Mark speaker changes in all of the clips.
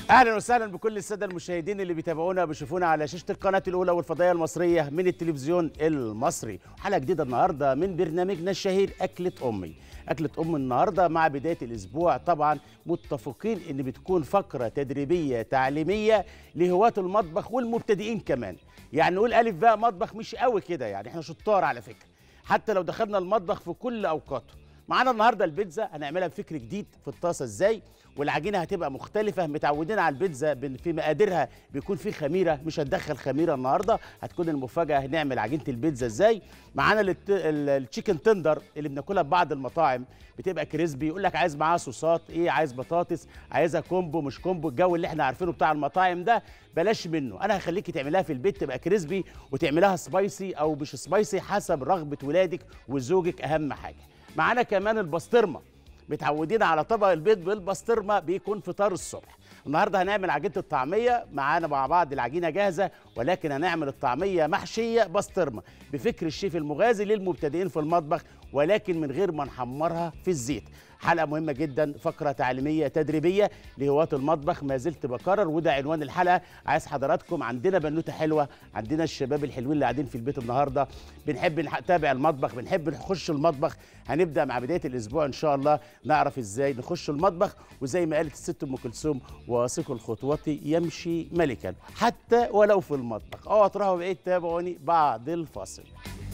Speaker 1: اهلا وسهلا بكل الساده المشاهدين اللي بيتابعونا وبيشوفونا على شاشه القناه الاولى والفضائيه المصريه من التلفزيون المصري حلقه جديده النهارده من برنامجنا الشهير اكله امي اكله ام النهارده مع بدايه الاسبوع طبعا متفقين ان بتكون فقره تدريبيه تعليميه لهواة المطبخ والمبتدئين كمان يعني نقول الف بقى مطبخ مش قوي كده يعني احنا شطار على فكره حتى لو دخلنا المطبخ في كل اوقاته معانا النهارده البيتزا هنعملها بفكر جديد في الطاسه ازاي والعجينه هتبقى مختلفه متعودين على البيتزا بن- في مقاديرها بيكون في خميره مش هتدخل خميره النهارده هتكون المفاجاه هنعمل عجينه البيتزا ازاي معانا الت- ال- التشيكن تندر اللي بناكلها في بعض المطاعم بتبقى كريسبي يقول لك عايز معاها صوصات ايه عايز بطاطس عايزها كومبو مش كومبو الجو اللي احنا عارفينه بتاع المطاعم ده بلاش منه انا هخليكي تعملها في البيت تبقى كريسبي وتعملها سبايسي او مش سبايسي حسب رغبه ولادك وزوجك اهم حاجه معانا كمان البسطرمه متعودين على طبق البيض بالبسطرمه بيكون فطار الصبح النهارده هنعمل عجينه الطعميه معانا مع بعض العجينه جاهزه ولكن هنعمل الطعميه محشيه بسطرمه بفكر الشيف المغازي للمبتدئين في المطبخ ولكن من غير ما نحمرها في الزيت حلقه مهمه جدا فقره تعليميه تدريبيه لهواة المطبخ ما زلت بكرر وده عنوان الحلقه عايز حضراتكم عندنا بنوته حلوه عندنا الشباب الحلوين اللي قاعدين في البيت النهارده بنحب نتابع المطبخ بنحب نخش المطبخ هنبدا مع بدايه الاسبوع ان شاء الله نعرف ازاي نخش المطبخ وزي ما قالت الست ام كلثوم واثق الخطوات يمشي ملكا حتى ولو في المطبخ اوعوا تروحوا بعيد تابعوني بعد الفاصل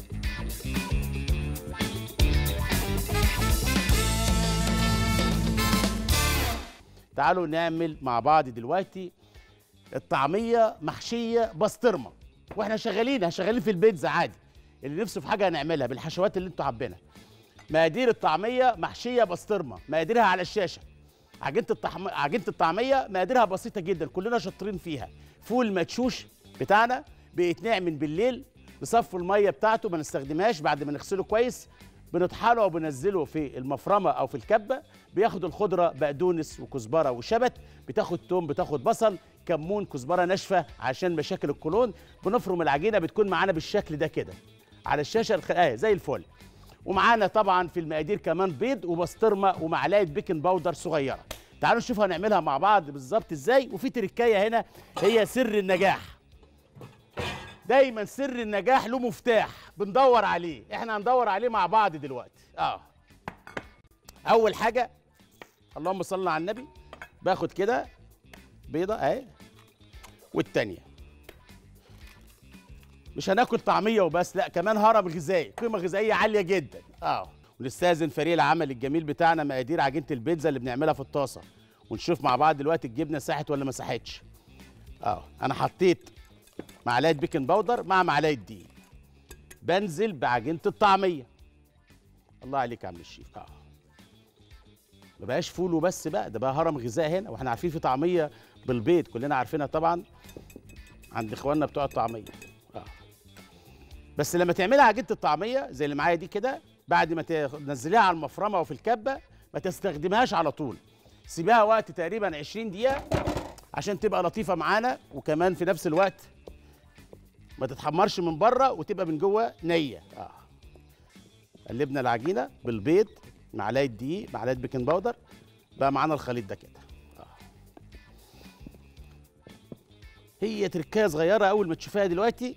Speaker 1: تعالوا نعمل مع بعض دلوقتي الطعميه محشيه بسطرمه واحنا شغالين شغالين في البيتزا عادي اللي نفسه في حاجه هنعملها بالحشوات اللي انتوا حابينها مقادير الطعميه محشيه بسطرمه مقاديرها على الشاشه عجينه الطعم... عجينه الطعميه مقاديرها بسيطه جدا كلنا شاطرين فيها فول مدشوش بتاعنا بيتنقع من بالليل نصفي الميه بتاعته ما نستخدمهاش بعد ما نغسله كويس بنطحنه وبنزله في المفرمه او في الكبه بياخد الخضره بقدونس وكزبره وشبت بتاخد توم بتاخد بصل كمون كزبره ناشفه عشان مشاكل القولون بنفرم العجينه بتكون معانا بالشكل ده كده على الشاشه الخ... آه زي الفل ومعانا طبعا في المقادير كمان بيض وبسطرمه ومعلقه بيكنج باودر صغيره تعالوا نشوف هنعملها مع بعض بالظبط ازاي وفي تركايه هنا هي سر النجاح دايما سر النجاح له مفتاح بندور عليه احنا هندور عليه مع بعض دلوقتي اه اول حاجه اللهم صل على النبي باخد كده بيضه اهي والتانيه مش هناكل طعميه وبس لا كمان هرم غذائي قيمه غذائيه عاليه جدا اه ونستاذن فريق العمل الجميل بتاعنا مقادير عجينه البيتزا اللي بنعملها في الطاسه ونشوف مع بعض دلوقتي الجبنه ساحت ولا ما ساحتش اه انا حطيت معلقه بيكنج باودر مع معلقه دقيق بنزل بعجينه الطعميه الله عليك يا عم الشيف اه ما بقاش فول وبس بقى ده بقى هرم غذائي هنا واحنا عارفين في طعميه بالبيض كلنا عارفينها طبعا عند اخواننا بتوع الطعميه اه بس لما تعملها عجينه الطعميه زي اللي معايا دي كده بعد ما تنزليها على المفرمه او في الكبه ما تستخدمهاش على طول سيبيها وقت تقريبا 20 دقيقه عشان تبقى لطيفه معانا وكمان في نفس الوقت ما تتحمرش من بره وتبقى من جوه نيه اه قلبنا العجينه بالبيض معلقه دقيق معلقه بيكنج باودر بقى معانا الخليط ده كده آه. هي تركايه صغيره اول ما تشوفيها دلوقتي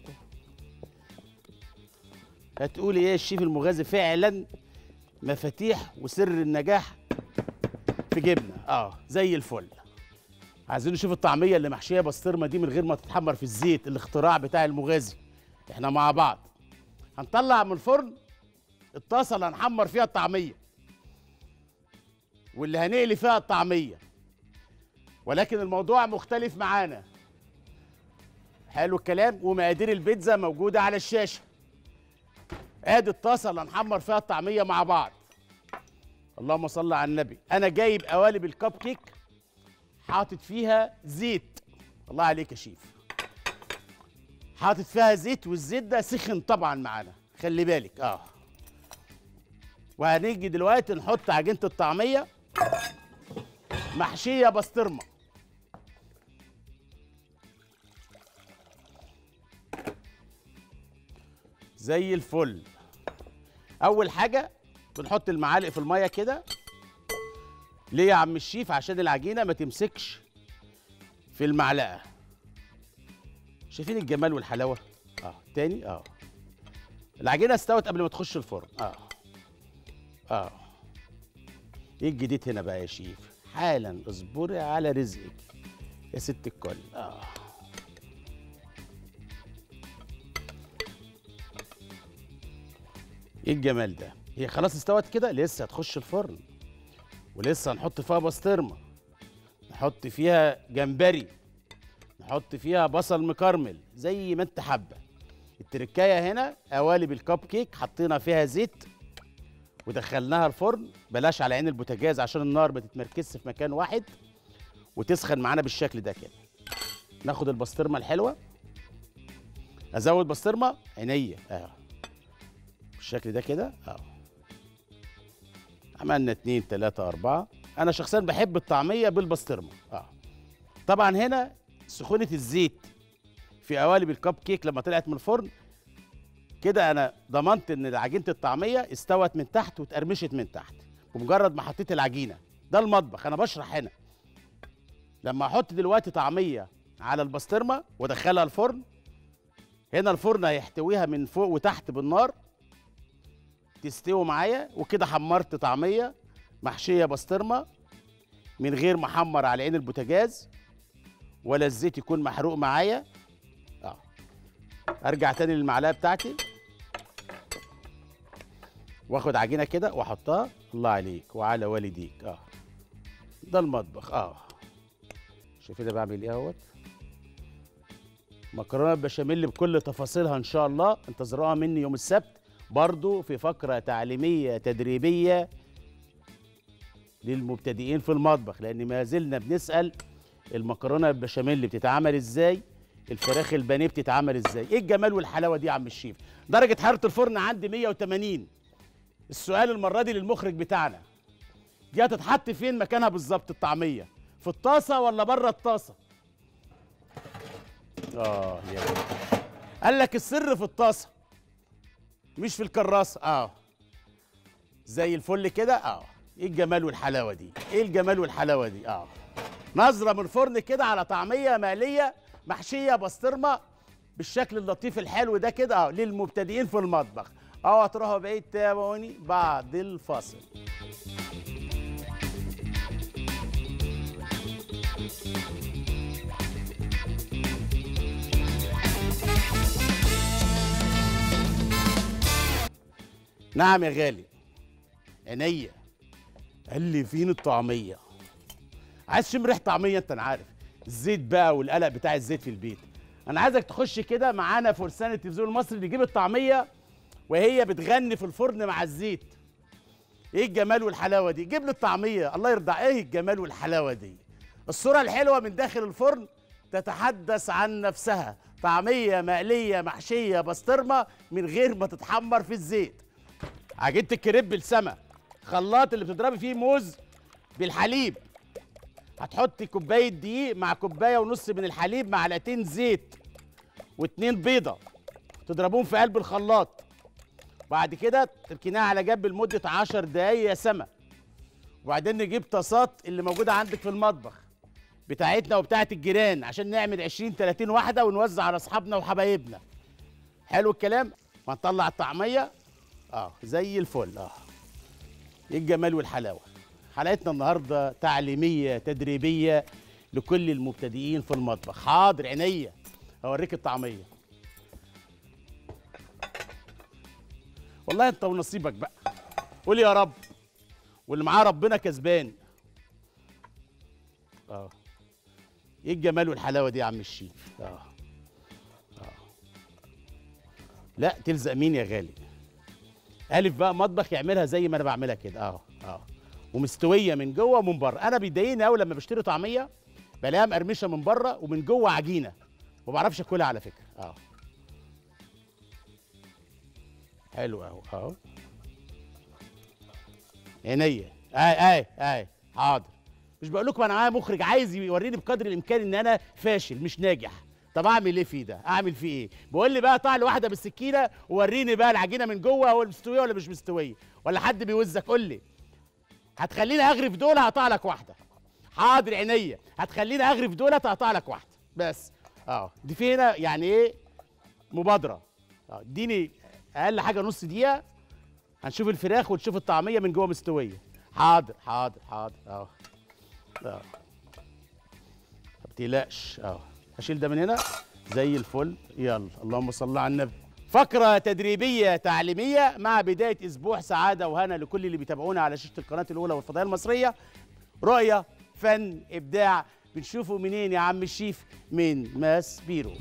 Speaker 1: هتقولي ايه الشيف المغازي فعلا مفاتيح وسر النجاح في جبنه اه زي الفل عايزين نشوف الطعميه اللي محشيه بسطرمه دي من غير ما تتحمر في الزيت الاختراع بتاع المغازي احنا مع بعض هنطلع من الفرن الطاسه اللي هنحمر فيها الطعميه واللي هنقلي فيها الطعميه ولكن الموضوع مختلف معانا حلو الكلام ومقادير البيتزا موجوده على الشاشه ادي الطاسه اللي هنحمر فيها الطعميه مع بعض اللهم صل على النبي انا جايب قوالب الكب كيك حاطط فيها زيت الله عليك يا شيف حاطط فيها زيت والزيت ده سخن طبعا معانا خلي بالك اه وهنيجي دلوقتي نحط عجينه الطعميه محشيه بسطرمه زي الفل اول حاجه بنحط المعالق في الميه كده ليه يا عم الشيف عشان العجينه ما تمسكش في المعلقه شايفين الجمال والحلاوه اه تاني اه العجينه استوت قبل ما تخش الفرن اه اه ايه الجديد هنا بقى يا شيف حالا اصبري على رزقك يا ست الكل اه ايه الجمال ده هي خلاص استوت كده لسه هتخش الفرن ولسه هنحط فيها بسطرمه نحط فيها جمبري نحط فيها بصل مكرمل زي ما انت حابه التركايه هنا قوالب الكب كيك حطينا فيها زيت ودخلناها الفرن بلاش على عين البوتاجاز عشان النار ما تتمركزش في مكان واحد وتسخن معانا بالشكل ده كده ناخد البسطرمه الحلوه ازود بسطرمه عينيا اه بالشكل ده كده اه عملنا اتنين تلاتة أربعة أنا شخصيا بحب الطعمية بالبسطرمة اه طبعا هنا سخونة الزيت في قوالب الكب كيك لما طلعت من الفرن كده أنا ضمنت إن عجينة الطعمية استوت من تحت واتقرمشت من تحت بمجرد ما حطيت العجينة ده المطبخ أنا بشرح هنا لما أحط دلوقتي طعمية على البسطرمة وأدخلها الفرن هنا الفرن هيحتويها من فوق وتحت بالنار تستوي معايا وكده حمرت طعميه محشيه بسطرمه من غير ما احمر على عين البوتاجاز ولا الزيت يكون محروق معايا اه ارجع تاني للمعلقه بتاعتي واخد عجينه كده واحطها الله عليك وعلى والديك اه ده المطبخ اه شوف انا بعمل ايه اهوت مكرونه بشاميل بكل تفاصيلها ان شاء الله انتظروها مني يوم السبت برضو في فقرة تعليمية تدريبية للمبتدئين في المطبخ لأن ما زلنا بنسأل المكرونة البشاميل بتتعمل ازاي الفراخ البانيه بتتعمل ازاي ايه الجمال والحلاوه دي يا عم الشيف درجه حراره الفرن عندي 180 السؤال المره دي للمخرج بتاعنا دي هتتحط فين مكانها بالظبط الطعميه في الطاسه ولا بره الطاسه اه يا قال لك السر في الطاسه مش في الكراسه اه زي الفل كده اه ايه الجمال والحلاوه دي ايه الجمال والحلاوه دي اه نظره من الفرن كده على طعميه مقليه محشيه بسطرمه بالشكل اللطيف الحلو ده كده اه للمبتدئين في المطبخ اه هتروحوا بعيد تابعوني بعد الفاصل نعم يا غالي عينيا قال لي فين الطعميه عايز تشم ريحه طعميه انت انا عارف الزيت بقى والقلق بتاع الزيت في البيت انا عايزك تخش كده معانا فرسان التلفزيون المصري نجيب الطعميه وهي بتغني في الفرن مع الزيت ايه الجمال والحلاوه دي جيب لي الطعميه الله يرضى ايه الجمال والحلاوه دي الصوره الحلوه من داخل الفرن تتحدث عن نفسها طعميه مقليه محشيه بسطرمه من غير ما تتحمر في الزيت عجينه الكريب بالسما خلاط اللي بتضربي فيه موز بالحليب هتحطي كوبايه دقيق مع كوبايه ونص من الحليب معلقتين زيت واتنين بيضه تضربوهم في قلب الخلاط بعد كده تركناها على جنب لمده 10 دقايق يا سما وبعدين نجيب طاسات اللي موجوده عندك في المطبخ بتاعتنا وبتاعت الجيران عشان نعمل 20 30 واحده ونوزع على اصحابنا وحبايبنا حلو الكلام هنطلع الطعميه اه زي الفل اه ايه الجمال والحلاوه حلقتنا النهارده تعليميه تدريبيه لكل المبتدئين في المطبخ حاضر عينيا هوريك الطعميه والله انت ونصيبك بقى قول يا رب واللي معاه ربنا كسبان اه ايه الجمال والحلاوه دي يا عم الشيف اه اه لا تلزق مين يا غالي الف بقى مطبخ يعملها زي ما انا بعملها كده اه اه ومستويه من جوه ومن بره انا بيضايقني قوي لما بشتري طعميه بلاقيها مقرمشه من بره ومن جوه عجينه ما بعرفش اكلها على فكره اه حلو اهو اهو عينيا اي اي اي حاضر مش بقول لكم انا معايا مخرج عايز يوريني بقدر الامكان ان انا فاشل مش ناجح طب اعمل ايه فيه ده اعمل فيه ايه بقول لي بقى طع لي واحده بالسكينه ووريني بقى العجينه من جوه هو مستويه ولا مش مستويه ولا حد بيوزك قول لي هتخليني اغرف دول هقطع لك واحده حاضر عينيا هتخليني اغرف دولت اقطع لك واحده بس اه دي في هنا يعني ايه مبادره اه اديني اقل حاجه نص دقيقه هنشوف الفراخ ونشوف الطعميه من جوه مستويه حاضر حاضر حاضر اه اه ما تقلقش اه اشيل ده من هنا زي الفل يلا اللهم صل على النبي فقرة تدريبية تعليمية مع بداية أسبوع سعادة وهنا لكل اللي بيتابعونا على شاشة القناة الأولى والفضائية المصرية رؤية فن إبداع بنشوفه منين يا عم الشيف من ماس بيرو